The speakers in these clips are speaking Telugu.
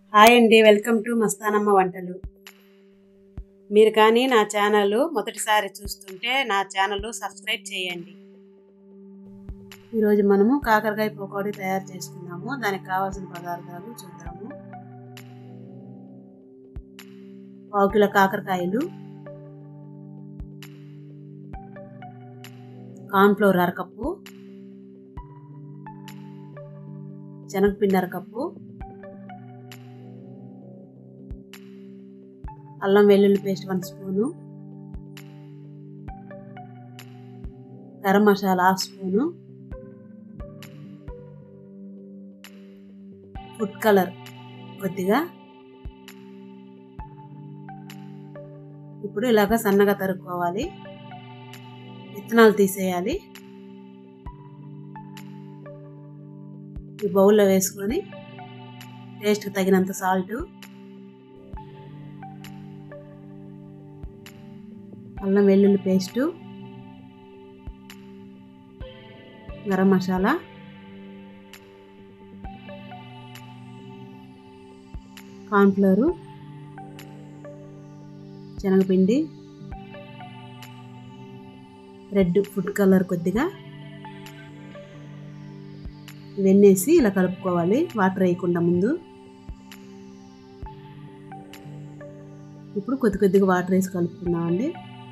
హాయ్ అండి వెల్కమ్ టు మస్తానమ్మ వంటలు మీరు కానీ నా ఛానల్ మొదటిసారి చూస్తుంటే నా ఛానల్ సబ్స్క్రైబ్ చేయండి ఈరోజు మనము కాకరకాయ పకోడీ తయారు చేసుకున్నాము దానికి కావాల్సిన పదార్థాలు చూద్దాము పావు కిలో కాకరకాయలు కార్న్ఫ్లోర్ అరకప్పు శనగపిండి అరకప్పు అల్లం వెల్లుల్లి paste one spoon garam masala half spoon food colour కొద్దిగా ఇప్పుడు ఇలాగ సన్నగా తరుక్కోవాలి విత్తనాలు తీసేయాలి ఈ బౌల్లో వేసుకొని టేస్ట్కి తగినంత సాల్ట్ అల్లం వెల్లుల్లి పేస్టు గరం మసాలా కార్న్ఫ్లోరు శనగపిండి రెడ్ ఫుడ్ కలర్ కొద్దిగా ఇవన్నేసి ఇలా కలుపుకోవాలి వాటర్ వేయకుండా ముందు ఇప్పుడు కొద్ది కొద్దిగా వాటర్ వేసి కలుపుకుందామండి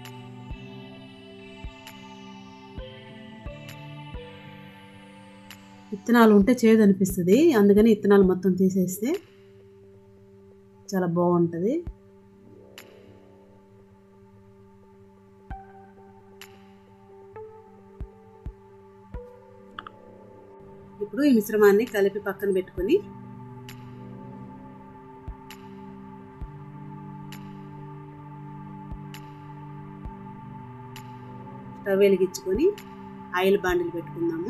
విత్తనాలు ఉంటే చేదు అనిపిస్తుంది అందుకని విత్తనాలు మొత్తం తీసేస్తే చాలా బాగుంటుంది ఇప్పుడు ఈ మిశ్రమాన్ని కలిపి పక్కన పెట్టుకొని స్టవ్ వెలిగించుకొని ఆయిల్ బాండిల్ పెట్టుకుందాము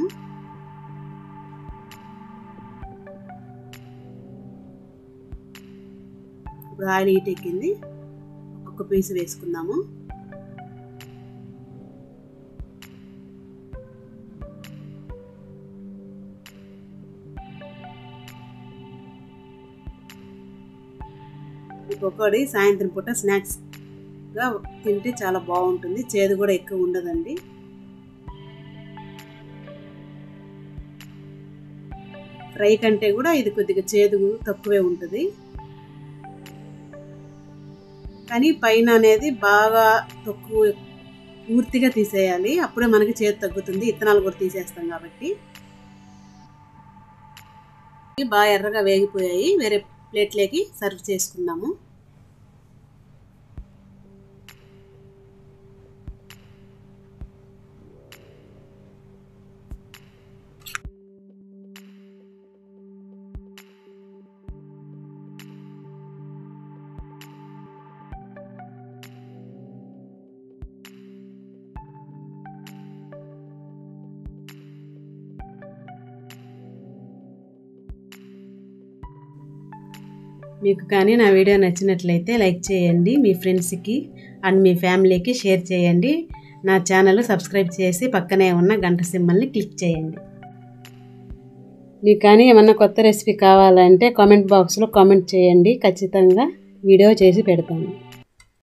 ఇప్పుడు ఆయిల్ హీట్ ఎక్కింది ఒక్కొక్క పీస్ వేసుకుందాము ఈ పకోడీ సాయంత్రం పూట స్నాక్స్గా తింటే చాలా బాగుంటుంది చేదు కూడా ఎక్కువ ఉండదండి ఫ్రై కంటే కూడా ఇది కొద్దిగా చేదు తక్కువే ఉంటుంది కానీ పైన అనేది బాగా తక్కువ పూర్తిగా తీసేయాలి అప్పుడే మనకి చేతి తగ్గుతుంది ఇత్తనాలు కూడా తీసేస్తాం కాబట్టి బాగా ఎర్రగా వేగిపోయాయి వేరే ప్లేట్లోకి సర్వ్ చేసుకుందాము మీకు కానీ నా వీడియో నచ్చినట్లయితే లైక్ చేయండి మీ ఫ్రెండ్స్కి అండ్ మీ ఫ్యామిలీకి షేర్ చేయండి నా ఛానల్ సబ్స్క్రైబ్ చేసి పక్కనే ఉన్న గంట సింబల్ని క్లిక్ చేయండి మీకు కానీ ఏమన్నా కొత్త రెసిపీ కావాలంటే కామెంట్ బాక్స్లో కామెంట్ చేయండి ఖచ్చితంగా వీడియో చేసి పెడతాను